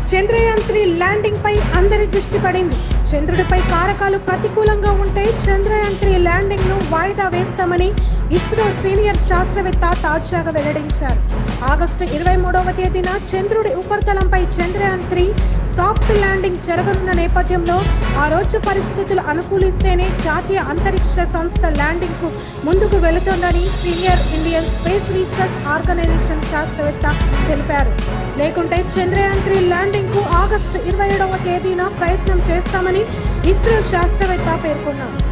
Chandrayaan three landing పై అందరి దృష్టి పడింది చంద్రుడిపై కారకాలు ప్రతికూలంగా ఉంటే చంద్రయాన్ త్రీ ల్యాండింగ్ ను వాయిదా వేస్తామని ఇస్రో సీనియర్ శాస్త్రవేత్త తాజాగా వెల్లడించారు ఆగస్టు ఇరవై మూడవ తేదీన చంద్రుడి ఉపరితలంపై చంద్రయాన్ త్రీ సాఫ్ట్ ల్యాండింగ్ జరగనున్న నేపథ్యంలో ఆ రోజు పరిస్థితులు అనుకూలిస్తేనే జాతీయ అంతరిక్ష సంస్థ ల్యాండింగ్ కు ముందుకు వెళుతోందని senior Indian space research organisation శాస్త్రవేత్త తెలిపారు లేకుంటే చంద్రయాన్ త్రీ ల్యాండింగ్ కు ఆగస్టు ఇరవై ఏడవ తేదీన ప్రయత్నం చేస్తామని ఇస్రో శాస్త్రవేత్త పేర్కొన్నారు